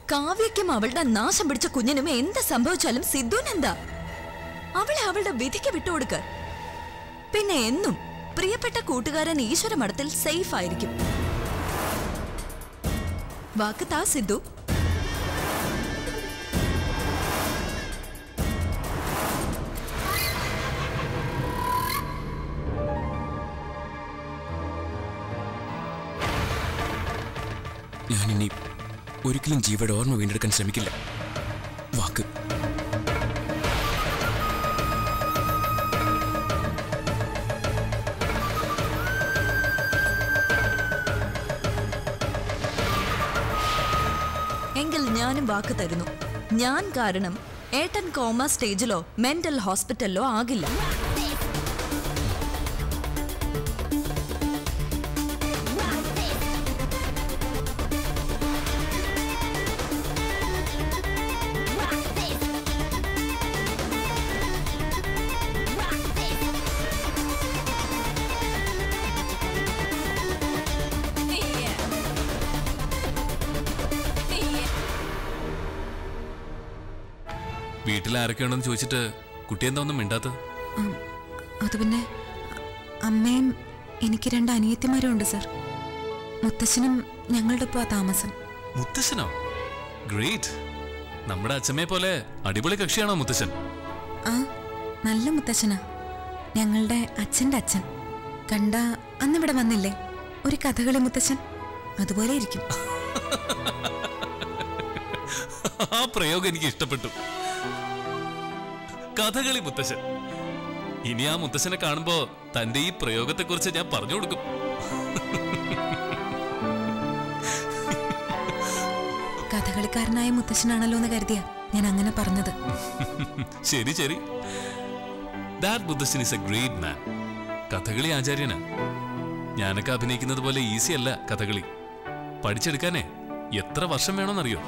കാവ്യയ്ക്കും അവളുടെ നാശം പിടിച്ച കുഞ്ഞിനും എന്ത് സംഭവിച്ചാലും സിദ്ധുനെന്താ അവളെ അവളുടെ വിധിക്ക് വിട്ടുകൊടുക്ക പിന്നെ എന്നും പ്രിയപ്പെട്ട കൂട്ടുകാരൻ ഈശ്വര മഠത്തിൽ സേഫ് ആയിരിക്കും വാക്ക് താ സിദ്ധു ഞാനിനി ഒരിക്കലും ജീവയുടെ ഓർമ്മ വീണ്ടെടുക്കാൻ ശ്രമിക്കില്ല വാക്ക് എങ്കിൽ ഞാനും വാക്ക് തരുന്നു ഞാൻ കാരണം ഏട്ടൻ കോമ സ്റ്റേജിലോ മെന്റൽ ഹോസ്പിറ്റലിലോ ആകില്ല വീട്ടിൽ ആരൊക്കെയുണ്ടെന്ന് ചോദിച്ചിട്ട് കുട്ടി എന്താ ഒന്നും മിണ്ടാത്തത് ഉം, അത് പിന്നെ അമ്മയും എനിക്ക് രണ്ട് അനിയത്തിമാരും ഉണ്ട് സർ മുത്തശ്ശനും ഞങ്ങളുടെ ഒപ്പം താമസം മുത്തശ്ശനോ ഗ്രേറ്റ് നമ്മുടെ അച്ഛമ്മയെ പോലെ അടിപൊളി കക്ഷിയാണോ മുത്തശ്ശൻ ആ നല്ല മുത്തശ്ശനാ ഞങ്ങളുടെ അച്ഛൻ്റെ അച്ഛൻ കണ്ട അന്നിവിടെ വന്നില്ലേ ഒരു കഥകളി മുത്തശ്ശൻ അതുപോലെ ഇരിക്കും ആ പ്രയോഗം എനിക്ക് ഇഷ്ടപ്പെട്ടു കഥകളി മുത്തശ്ശൻ ഇനി ആ മുത്തശ്ശനെ കാണുമ്പോ തന്റെ ഈ പ്രയോഗത്തെക്കുറിച്ച് ഞാൻ പറഞ്ഞു കൊടുക്കും കഥകളിക്കാരനായ മുത്തശ്ശനാണല്ലോ എന്ന് കരുതിയാ ഞാൻ അങ്ങനെ പറഞ്ഞത് ശരി ശരി ദാറ്റ് മുത്തശ്ശൻ is a great man Kathakali ആചാര്യനാ ഞാനൊക്കെ അഭിനയിക്കുന്നത് പോലെ ഈസി അല്ല കഥകളി പഠിച്ചെടുക്കാനേ എത്ര വർഷം വേണമെന്നറിയോ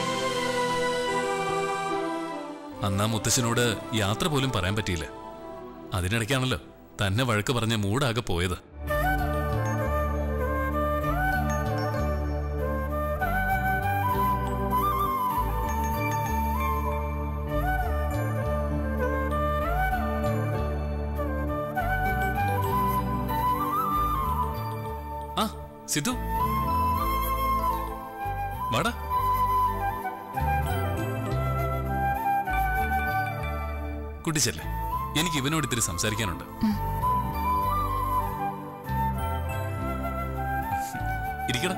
അന്നാ മുത്തശ്ശനോട് യാത്ര പോലും പറയാൻ പറ്റിയില്ല അതിനിടയ്ക്കാണല്ലോ തന്നെ വഴക്ക് പറഞ്ഞ മൂടാകെ പോയത് ആ സിദ്ധു വാടാ കുട്ടിച്ചല്ലേ എനിക്ക് ഇവനോട് ഇത്തിരി സംസാരിക്കാനുണ്ട് ഇരിക്കട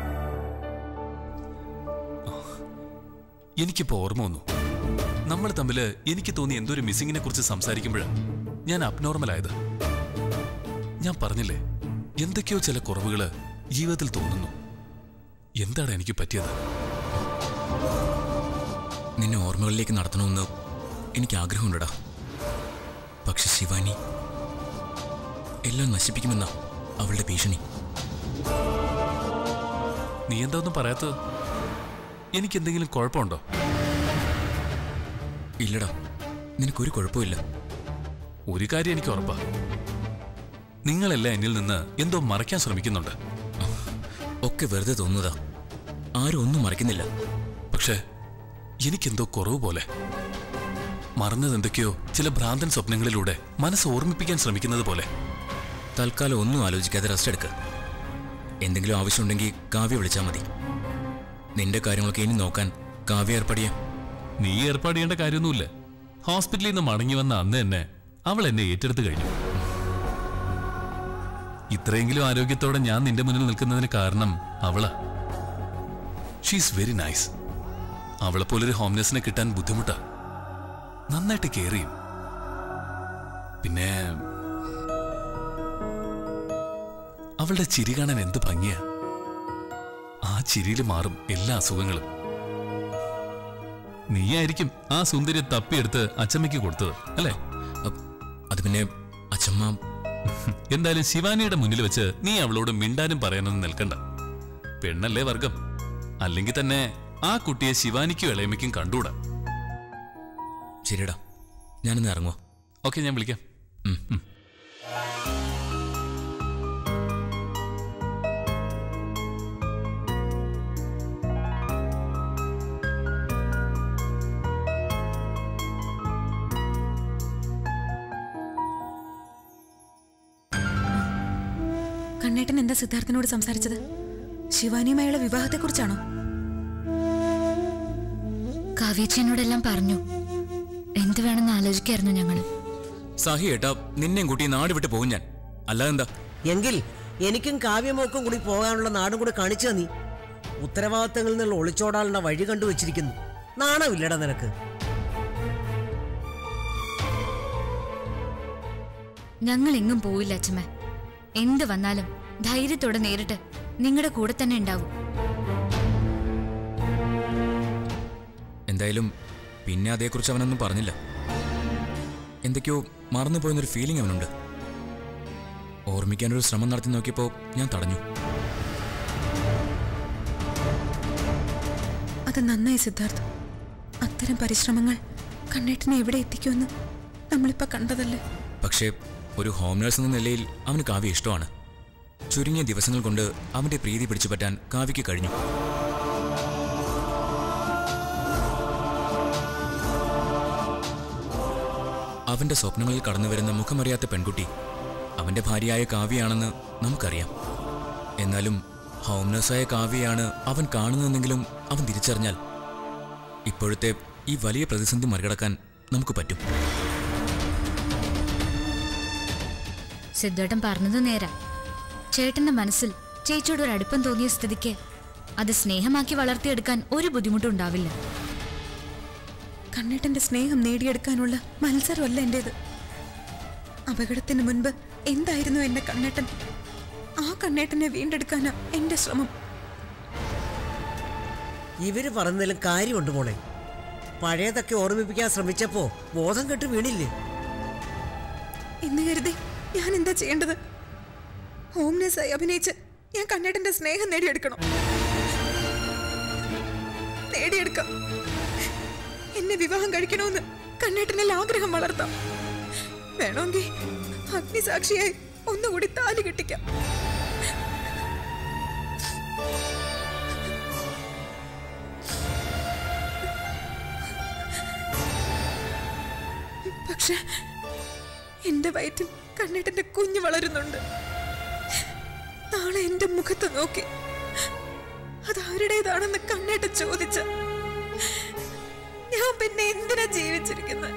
എനിക്കിപ്പോ ഓർമ്മ വന്നു നമ്മൾ തമ്മില് എനിക്ക് തോന്നിയ എന്തോ ഒരു മിസ്സിങ്ങിനെ കുറിച്ച് സംസാരിക്കുമ്പോഴാണ് ഞാൻ അബ്നോർമൽ ആയത് ഞാൻ പറഞ്ഞില്ലേ എന്തൊക്കെയോ ചില കുറവുകള് ജീവിതത്തിൽ തോന്നുന്നു എന്താണ് എനിക്ക് പറ്റിയത് നിന്നെ ഓർമ്മകളിലേക്ക് നടത്തണമെന്ന് എനിക്ക് ആഗ്രഹമുണ്ടടാ പക്ഷെ ശിവാനി എല്ലാം നശിപ്പിക്കുമെന്ന അവളുടെ ഭീഷണി നീ എന്താ ഒന്നും പറയാത്തത് എനിക്ക് എന്തെങ്കിലും കുഴപ്പമുണ്ടോ ഇല്ലടാ നിനക്കൊരു കുഴപ്പമില്ല ഒരു കാര്യം എനിക്ക് ഉറപ്പാ നിങ്ങളെല്ലാം എന്നിൽ നിന്ന് എന്തോ മറയ്ക്കാൻ ശ്രമിക്കുന്നുണ്ട് ഒക്കെ വെറുതെ തോന്നുന്നതാ ആരും ഒന്നും മറക്കുന്നില്ല പക്ഷേ എനിക്കെന്തോ കുറവ് പോലെ മറന്നത് എന്തൊക്കെയോ ചില ഭ്രാന്തൻ സ്വപ്നങ്ങളിലൂടെ മനസ്സ് ഓർമ്മിപ്പിക്കാൻ ശ്രമിക്കുന്നത് പോലെ തൽക്കാലം ഒന്നും ആലോചിക്കാതെ റെസ്റ്റ് എടുക്ക എന്തെങ്കിലും ആവശ്യമുണ്ടെങ്കിൽ കാവ്യ വിളിച്ചാൽ മതി നിന്റെ കാര്യങ്ങളൊക്കെ ഇനി നോക്കാൻ കാവ്യ ഏർപ്പടിയാ നീ ഏർപ്പാട് ചെയ്യേണ്ട കാര്യമൊന്നുമില്ല ഹോസ്പിറ്റലിൽ നിന്ന് മടങ്ങി വന്ന അന്ന് തന്നെ അവൾ എന്നെ ഏറ്റെടുത്ത് കഴിഞ്ഞു ഇത്രയെങ്കിലും ആരോഗ്യത്തോടെ ഞാൻ നിന്റെ മുന്നിൽ നിൽക്കുന്നതിന് കാരണം അവളാ ഷീസ് വെരി നൈസ് അവളെ പോലൊരു ഹോംനെസ്സിനെ കിട്ടാൻ ബുദ്ധിമുട്ടാ നന്നായിട്ട് കെയർ ചെയ്യും പിന്നെ അവളുടെ ചിരി കാണാൻ എന്ത് ഭംഗിയാ ആ ചിരിയിൽ മാറും എല്ലാ അസുഖങ്ങളും നീയായിരിക്കും ആ സുന്ദരി തപ്പിയെടുത്ത് അച്ചമ്മയ്ക്ക് കൊടുത്തത് അല്ലേ അ- അത് പിന്നെ അച്ഛമ്മ എന്തായാലും ശിവാനിയുടെ മുന്നിൽ വെച്ച് നീ അവളോട് മിണ്ടാനും പറയാനൊന്നും നിൽക്കണ്ട പെണ്ണല്ലേ വർഗം അല്ലെങ്കിൽ തന്നെ ആ കുട്ടിയെ ശിവാനിക്കും ഇളയമ്മയ്ക്കും കണ്ടൂടാ ശരിയടാ ഞാനിന്ന് ഇറങ്ങുക ഓക്കെ ഞാൻ വിളിക്കാം ഉം. ഉം. കണ്ണേട്ടൻ എന്താ സിദ്ധാർത്ഥനോട് സംസാരിച്ചത് ശിവാനിയുമായുള്ള വിവാഹത്തെക്കുറിച്ചാണോ കാവ്യച്ചനോടെല്ലാം പറഞ്ഞു എന്ത് വേണമെന്ന് ആലോചിക്കായിരുന്നു ഞങ്ങള് സഹി ഏട്ടാ നിന്നെയും കൂട്ടി നാട് വിട്ട് പോകും ഞാൻ അല്ലാതെന്താ എങ്കിൽ എനിക്കും കാവ്യമോക്കും കൂടി പോകാനുള്ള നാടും കൂടി കാണിച്ചു നീ ഉത്തരവാദിത്തങ്ങളിൽ നിന്നുള്ള ഒളിച്ചോടാനുള്ള വഴി കണ്ടുവച്ചിരിക്കുന്നു നാണമില്ലടാ നിനക്ക് ഞങ്ങൾ എങ്ങും പോയില്ല അച്ഛമ്മ എന്ത് വന്നാലും ധൈര്യത്തോടെ നേരിട്ട് നിങ്ങളുടെ കൂടെ തന്നെ ഉണ്ടാവും എന്തായാലും പിന്നെ അതേക്കുറിച്ച് അവനൊന്നും പറഞ്ഞില്ല എന്തൊക്കെയോ മറന്നുപോയെന്നൊരു ഫീലിംഗ് അവനുണ്ട് ഓർമ്മിക്കാനൊരു ശ്രമം നടത്തി നോക്കിയപ്പോൾ ഞാൻ തടഞ്ഞു അത് നന്നായി സിദ്ധാർത്ഥ് അത്തരം പരിശ്രമങ്ങൾ കണ്ണേട്ടനെ എവിടെ എത്തിക്കുമെന്ന് നമ്മളിപ്പോ കണ്ടതല്ലേ പക്ഷേ ഒരു ഹോം നഴ്സ് എന്ന നിലയിൽ അവന് കാവ്യ ഇഷ്ടമാണ് ചുരുങ്ങിയ ദിവസങ്ങൾ കൊണ്ട് അവന്റെ പ്രീതി പിടിച്ചു പറ്റാൻ കാവ്യയ്ക്ക് കഴിഞ്ഞു അവന്റെ സ്വപ്നങ്ങളിൽ കടന്നുവരുന്ന മുഖമറിയാത്ത പെൺകുട്ടി അവന്റെ ഭാര്യയായ കാവ്യയാണെന്ന് നമുക്കറിയാം എന്നാലും ഹോം നഴ്സായ കാവ്യയാണ് അവൻ കാണുന്നതെങ്കിലും അവൻ തിരിച്ചറിഞ്ഞാൽ ഇപ്പോഴത്തെ ഈ വലിയ പ്രതിസന്ധി മറികടക്കാൻ നമുക്ക് പറ്റും സിദ്ധേട്ടൻ പറഞ്ഞത് നേരാ ചേട്ടന്റെ മനസ്സിൽ ചേച്ചിയോട് ഒരു അടുപ്പം തോന്നിയ സ്ഥിതിക്ക് അത് സ്നേഹമാക്കി വളർത്തിയെടുക്കാൻ ഒരു ബുദ്ധിമുട്ടും ഉണ്ടാവില്ല കണ്ണേട്ടന്റെ സ്നേഹം നേടിയെടുക്കാനുള്ള മത്സരമല്ല എന്റേത് അപകടത്തിന് മുൻപ് എന്തായിരുന്നു എന്റെ കണ്ണേട്ടൻ ആ കണ്ണേട്ടനെ വീണ്ടെടുക്കാനാ എന്റെ ശ്രമം ഇവര് പറഞ്ഞതിലും കാര്യമുണ്ട് മോളെ പഴയതൊക്കെ ഓർമ്മിപ്പിക്കാൻ ശ്രമിച്ചപ്പോ ബോധം കെട്ട് വീണില്ലേ എന്ന് കരുതി ഞാൻ എന്താ ചെയ്യേണ്ടത് ഹോംനെസ്സായി അഭിനയിച്ച് ഞാൻ കണ്ണേട്ടന്റെ സ്നേഹം നേടിയെടുക്കണം നേടിയെടുക്കാം എന്നെ വിവാഹം കഴിക്കണമെന്ന് കണ്ണേട്ടനിൽ ആഗ്രഹം വളർത്താം വേണമെങ്കിൽ അഗ്നിസാക്ഷിയായി ഒന്നുകൂടി താലി കെട്ടിക്കാം പക്ഷെ എന്റെ വയറ്റിൽ കണ്ണേട്ടന്റെ കുഞ്ഞ് വളരുന്നുണ്ട് നാളെ എന്റെ മുഖത്ത് നോക്കി അത് ആരുടേതാണെന്ന് കണ്ണേട്ടൻ ചോദിച്ച ഞാൻ പിന്നെ എന്തിനാ ജീവിച്ചിരിക്കുന്നത്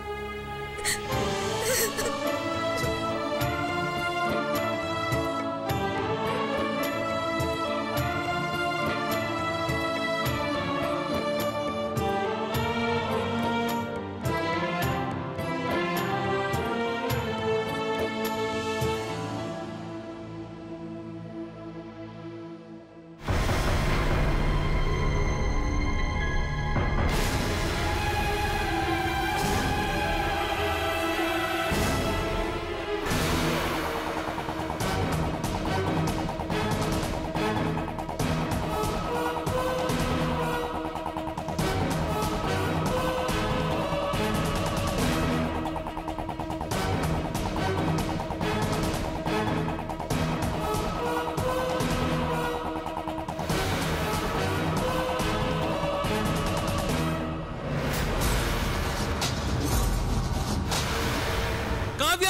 കാവ്യ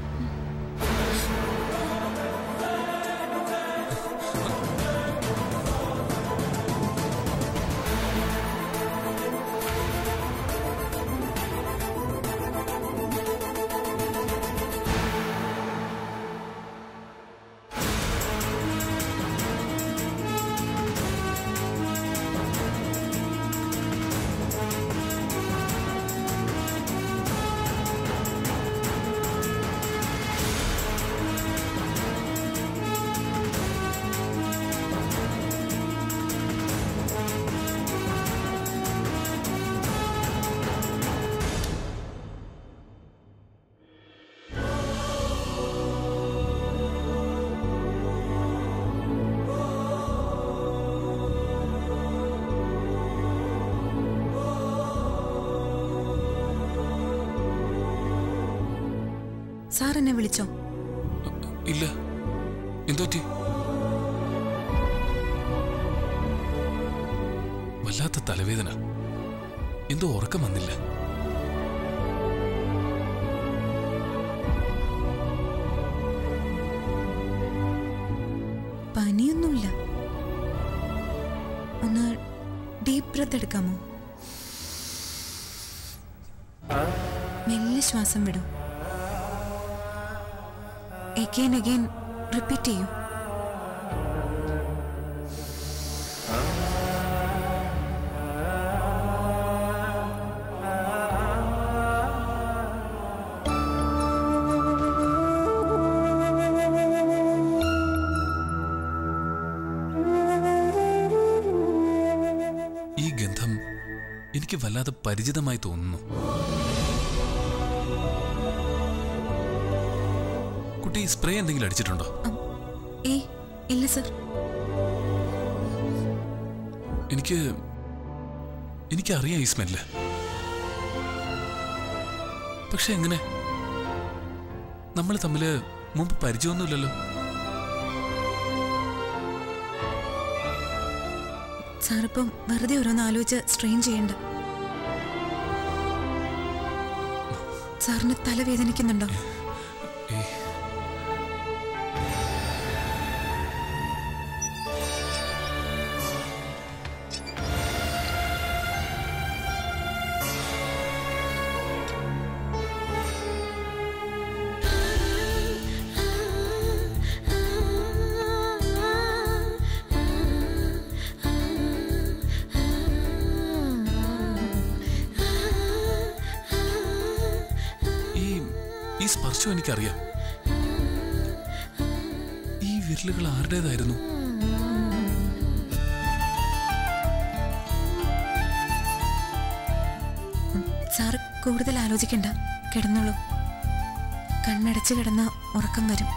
സാർ എന്നെ വിളിച്ചോ ഇല്ല എന്തോറ്റി വല്ലാത്ത തലവേദന എന്തോ ഉറക്കം വന്നില്ല പനിയൊന്നുമില്ല ഒന്ന് ഡീപ് ബ്രത്ത് എടുക്കാമോ മെല്ലെ ശ്വാസം വിടൂ എഗെയിൻ എഗെയിൻ റിപ്പീറ്റ് ചെയ്യൂ ഈ ഗന്ധം എനിക്ക് വല്ലാതെ പരിചിതമായി തോന്നുന്നു കുട്ടി സ്പ്രേ എന്തെങ്കിലും അടിച്ചിട്ടുണ്ടോ അം, ഏയ് ഇല്ല സർ എനിക്ക് എനിക്കറിയാം ഈ സ്മെല്ല് പക്ഷെ എങ്ങനെ നമ്മൾ തമ്മില് മുമ്പ് പരിചയമൊന്നുമില്ലല്ലോ സാറിപ്പം വെറുതെ ഓരോന്ന് ആലോചിച്ച് സ്ട്രെയിൻ ചെയ്യണ്ട സാറിന് തലവേദനിക്കുന്നുണ്ടോ ഏയ് ഈ ഈ സ്പർശം എനിക്കറിയാം ഈ വിരലുകൾ ആരുടേതായിരുന്നു സാറ് കൂടുതൽ ആലോചിക്കണ്ട കിടന്നോളൂ കണ്ണടച്ച് കിടന്ന ഉറക്കം വരും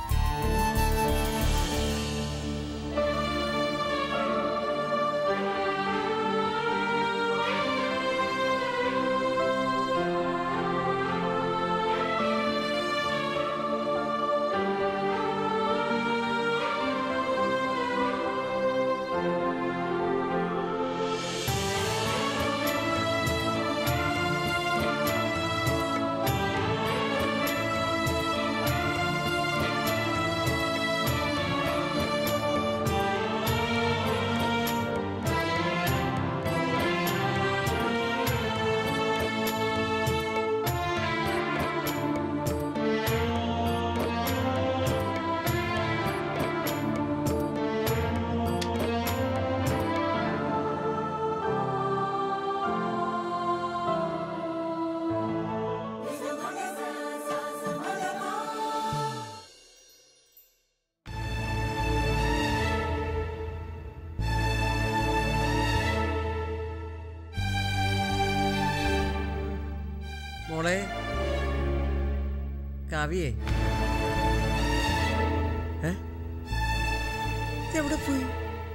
മോളെ കാവ്യേ ഏ എവിടെ പോയി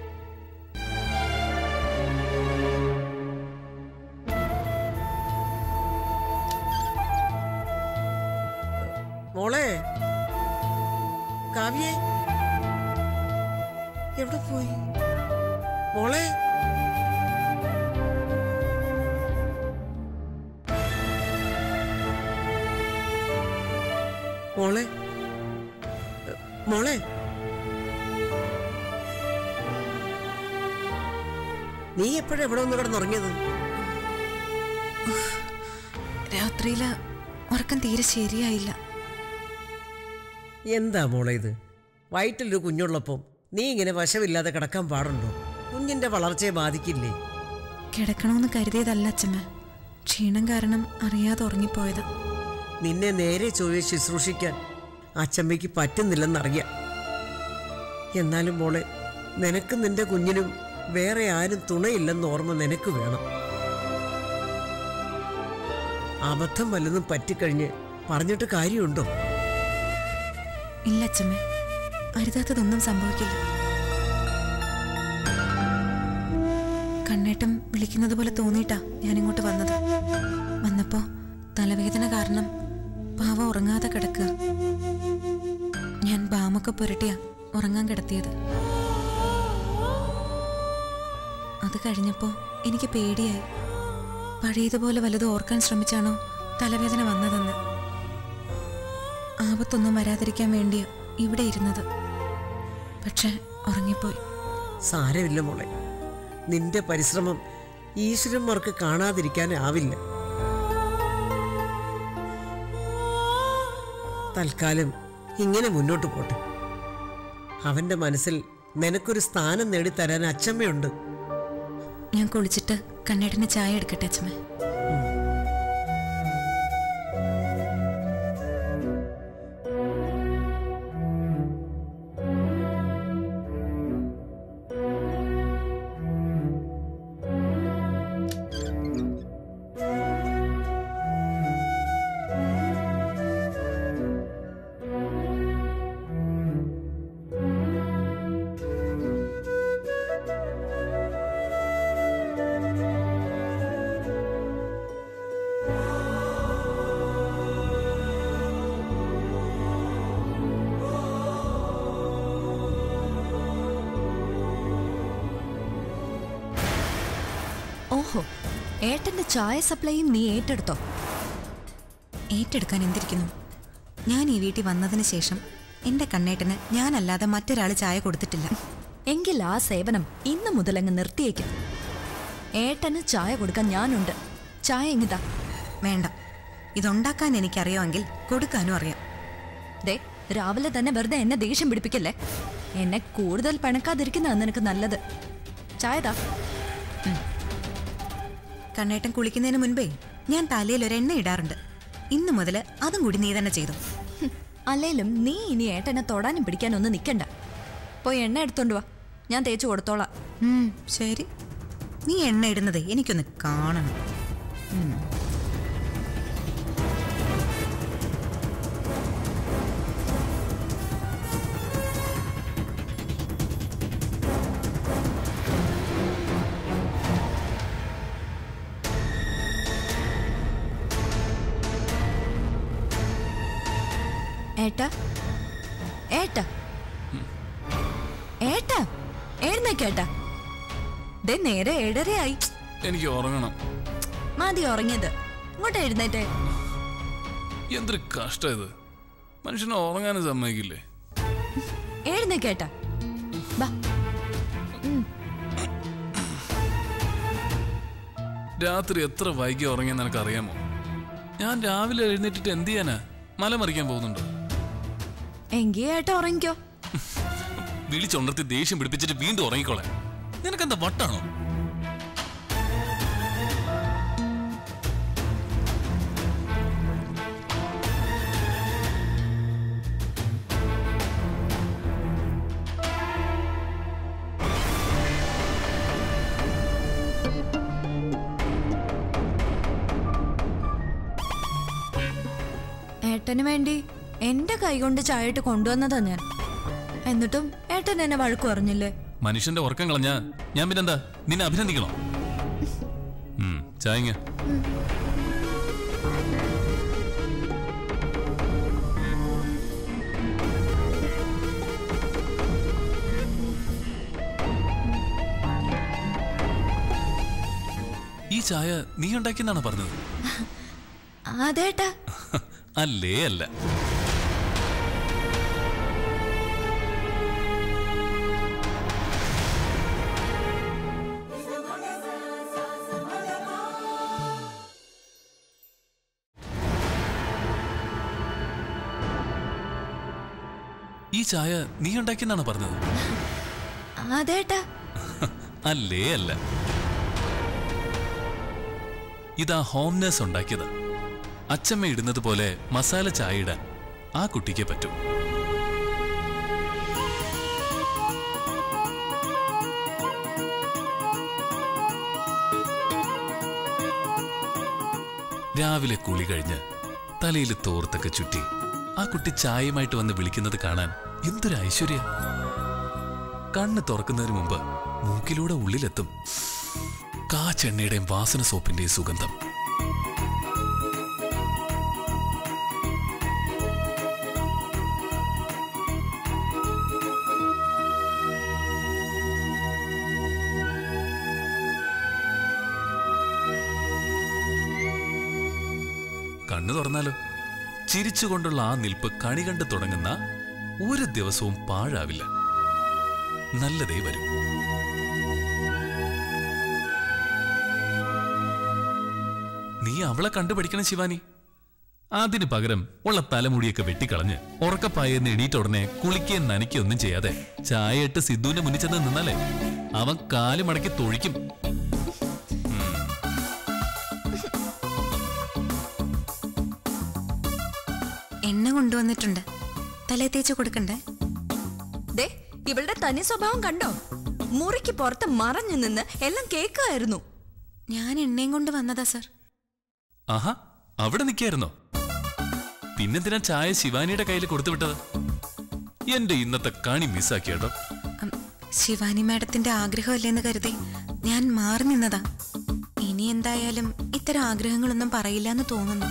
മോളെ കാവ്യേ എവിടെ പോയി മോളെ മോളെ എ, മോളെ നീ എപ്പോഴാ എവിടെ ഒന്ന് കിടന്നുറങ്ങിയത് രാത്രിയില് ഉറക്കം തീരെ ശരിയായില്ല എന്താ മോളെ ഇത് വയറ്റിലൊരു കുഞ്ഞുള്ളപ്പം നീ ഇങ്ങനെ വശമില്ലാതെ കിടക്കാൻ പാടുണ്ടോ കുഞ്ഞിന്റെ വളർച്ചയെ ബാധിക്കില്ലേ കിടക്കണമെന്ന് കരുതിയതല്ല അച്ഛമ്മ ക്ഷീണം കാരണം അറിയാതെ ഉറങ്ങിപ്പോയത് നിന്നെ നേരെ ചൊവ്വെ ശുശ്രൂഷിക്കാൻ അച്ചമ്മയ്ക്ക് പറ്റുന്നില്ലെന്നറിയാം എന്നാലും മോളെ നിനക്കും നിന്റെ കുഞ്ഞിനും വേറെ ആരും തുണയില്ലെന്ന് ഓർമ്മ നിനക്ക് വേണം അബദ്ധം വല്ലതും പറ്റിക്കഴിഞ്ഞ് പറഞ്ഞിട്ട് കാര്യമുണ്ടോ ഇല്ല അച്ഛമ്മ അരുതാത്തതൊന്നും സംഭവിക്കില്ല കണ്ണേട്ടം വിളിക്കുന്നത് പോലെ തോന്നിയിട്ടാ ഞാനിങ്ങോട്ട് വന്നത് വന്നപ്പോ തലവേദന കാരണം പാവ ഉറങ്ങാതെ കിടക്കുക ഞാൻ ബാമൊക്കെ പുരട്ടിയ ഉറങ്ങാൻ കിടത്തിയത് അത് കഴിഞ്ഞപ്പോ എനിക്ക് പേടിയായി പഴയതുപോലെ വല്ലതും ഓർക്കാൻ ശ്രമിച്ചാണോ തലവേദന വന്നതെന്ന് ആപത്തൊന്നും വരാതിരിക്കാൻ വേണ്ടിയാ ഇവിടെ ഇരുന്നത് പക്ഷെ ഉറങ്ങിപ്പോയി സാരമില്ല മോളെ നിന്റെ പരിശ്രമം ഈശ്വരന്മാർക്ക് കാണാതിരിക്കാനാവില്ല തൽക്കാലം ഇങ്ങനെ മുന്നോട്ട് പോട്ടെ അവന്റെ മനസ്സിൽ നിനക്കൊരു സ്ഥാനം നേടിത്തരാൻ അച്ചമ്മയുണ്ട് ഞാൻ കുളിച്ചിട്ട് കണ്ണേട്ടന് ചായ എടുക്കട്ടെ അച്ഛമ്മ ഓഹോ ഏട്ടന്റെ ചായ സപ്ലൈയും നീ ഏറ്റെടുത്തോ ഏറ്റെടുക്കാൻ എന്തിരിക്കുന്നു ഞാൻ ഈ വീട്ടിൽ വന്നതിന് ശേഷം എന്റെ കണ്ണേട്ടന് ഞാനല്ലാതെ മറ്റൊരാൾ ചായ കൊടുത്തിട്ടില്ല എങ്കിൽ ആ സേവനം ഇന്ന് മുതലങ്ങ് നിർത്തിയേക്കും ഏട്ടന് ചായ കൊടുക്കാൻ ഞാനുണ്ട് ചായ എങ്ങിതാ വേണ്ട ഇതുണ്ടാക്കാൻ എനിക്കറിയാമെങ്കിൽ കൊടുക്കാനും അറിയാം ദേ രാവിലെ തന്നെ വെറുതെ എന്നെ ദേഷ്യം പിടിപ്പിക്കല്ലേ എന്നെ കൂടുതൽ പണക്കാതിരിക്കുന്നതാണ് നിനക്ക് നല്ലത് ചായതാ കണ്ണേട്ടൻ കുളിക്കുന്നതിന് മുൻപേ ഞാൻ തലയിൽ ഒരു എണ്ണ ഇടാറുണ്ട് ഇന്നു മുതൽ അതും കൂടി നീ തന്നെ ചെയ്തു ഹും, അല്ലേലും നീ ഇനി ഏട്ടനെ തൊടാനും പിടിക്കാനൊന്നും നിൽക്കണ്ട പോയി എണ്ണ എടുത്തോണ്ട് വാ ഞാൻ തേച്ചു കൊടുത്തോളാം ഉം, ശരി നീ എണ്ണ ഇടുന്നത് എനിക്കൊന്ന് കാണണം ഏട്ടാ ഏട്ടാ ഏട്ടാ എഴുന്നേക്കേട്ടാ ദേ നേരെ ഏഴരയായി എനിക്ക് ഉറങ്ങണം മതി ഉറങ്ങിയത് ഇങ്ങോട്ട് എഴുന്നേറ്റേ എന്തൊരു കഷ്ടം ഇത് മനുഷ്യനെ ഉറങ്ങാനും സമ്മതിക്കില്ലേ എഴുന്നേക്കേട്ടാ ബാ രാത്രി എത്ര വൈകി ഉറങ്ങിയെന്ന് നിനക്ക് അറിയാമോ ഞാൻ രാവിലെ എഴുന്നേറ്റിട്ട് എന്ത് ചെയ്യാനാ മല മറിക്കാൻ പോകുന്നുണ്ടോ എങ്കി ഏട്ടാ ഉറങ്ങിക്കോ വിളിച്ചുണർത്തി ദേഷ്യം പിടിപ്പിച്ചിട്ട് വീണ്ടും ഉറങ്ങിക്കോളെ നിനക്കെന്താ വട്ടാണോ ഏട്ടന് വേണ്ടി എന്റെ കൈ കൊണ്ട് ചായയിട്ട് കൊണ്ടുവന്നതാ ഞാൻ എന്നിട്ടും ഏട്ടൻ എന്നെ വഴക്കു പറഞ്ഞില്ലേ മനുഷ്യന്റെ ഉറക്കം കളഞ്ഞാ ഞാൻ പിന്നെന്താ നിന്നെ അഭിനന്ദിക്കണോ ഉം, ചായങ്ങ ഈ ചായ നീ ഉണ്ടാക്കിയെന്നാണോ പറഞ്ഞത് അതേട്ടാ അല്ലേ അല്ല ഈ ചായ നീ ഉണ്ടാക്കിയെന്നാണോ പറഞ്ഞത് അതേട്ടാ അല്ലേ അല്ല ഇതാ ഹോം നേഴ്സ് ഉണ്ടാക്കിയത് അച്ചമ്മ ഇടുന്നത് പോലെ മസാല ചായ ഇടാൻ ആ കുട്ടിക്ക് പറ്റും രാവിലെ കുളി കഴിഞ്ഞ് തലയിൽ തോർത്തൊക്കെ ചുറ്റി ആ കുട്ടി ചായയുമായിട്ട് വന്ന് വിളിക്കുന്നത് കാണാൻ എന്തൊരു ഐശ്വര്യ കണ്ണ് തുറക്കുന്നതിന് മുമ്പ് മൂക്കിലൂടെ ഉള്ളിലെത്തും കാച്ചെണ്ണയുടെയും വാസന സോപ്പിന്റെയും സുഗന്ധം കണ്ണു തുറന്നാലോ ചിരിച്ചുകൊണ്ടുള്ള ആ നിൽപ്പ് കണി കണ്ടു തുടങ്ങുന്ന ഒരു ദിവസവും പാഴാവില്ല നല്ലതേ വരും നീ അവളെ കണ്ടുപഠിക്കണം ശിവാനി അതിന് പകരം ഉള്ള തലമുടിയൊക്കെ വെട്ടിക്കളഞ്ഞ് ഉറക്കപ്പായെന്ന് എണീറ്റ ഉടനെ കുളിക്കുകയും നനയ്ക്കുകയും ഒന്നും ചെയ്യാതെ ചായ ഇട്ട് സിദ്ധുവിന്റെ മുന്നിൽ ചെന്ന് നിന്നാലേ അവൻ കാല് മടക്കി തൊഴിക്കും എണ്ണ കൊണ്ടുവന്നിട്ടുണ്ട് തലേ തേച്ച് കൊടുക്കണ്ടേ ദേ ഇവളുടെ തനി സ്വഭാവം കണ്ടോ മുറിക്ക് പുറത്ത് മറഞ്ഞു നിന്ന് എല്ലാം കേൾക്കായിരുന്നു ഞാൻ എണ്ണയും കൊണ്ട് വന്നതാ സർ ആഹാ അവിടെ നിൽക്കായിരുന്നോ പിന്നെന്തിനാ ചായ ശിവാനിയുടെ കയ്യിൽ കൊടുത്തു വിട്ടത് എന്റെ ഇന്നത്തെ കണി മിസ്സാക്കിയാട്ടോ അം, ശിവാനി മാഡത്തിന്റെ ആഗ്രഹമല്ലേന്ന് കരുതി ഞാൻ മാറി നിന്നതാ ഇനി എന്തായാലും ഇത്തരം ആഗ്രഹങ്ങളൊന്നും പറയില്ല എന്ന് തോന്നുന്നു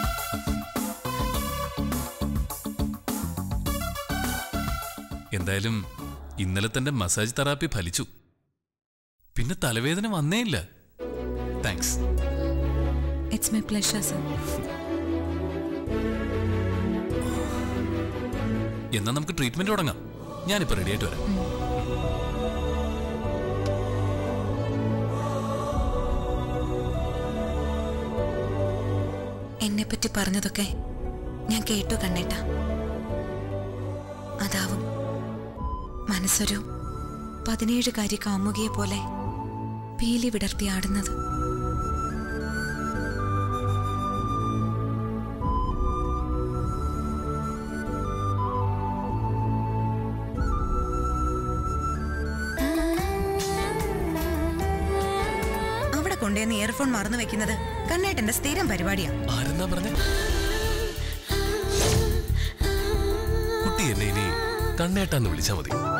എന്തായാലും ഇന്നലെ തന്റെ മസാജ് തെറാപ്പി ഫലിച്ചു പിന്നെ തലവേദന വന്നേയില്ല thanks it's my pleasure sir എന്നാ നമുക്ക് ട്രീറ്റ്മെന്റ് തുടങ്ങാം ഞാനിപ്പോ റെഡി ആയിട്ട് വരാം എന്നെപ്പറ്റി പറഞ്ഞതൊക്കെ ഞാൻ കേട്ടു കണ്ണേട്ട അതാവും മനസ്സൊരു പതിനേഴുകാരി കാമുകിയെ പോലെ പീലി വിടർത്തി ആടുന്നത് അവിടെ കൊണ്ടുവന്ന് ഇയർഫോൺ മറന്നു വെക്കുന്നത് കണ്ണേട്ടന്റെ സ്ഥിരം പരിപാടിയാ ആരെന്നാ പറഞ്ഞ കുട്ടി എന്നെ ഇനി കണ്ണേട്ടാന്ന് വിളിച്ചാ മതി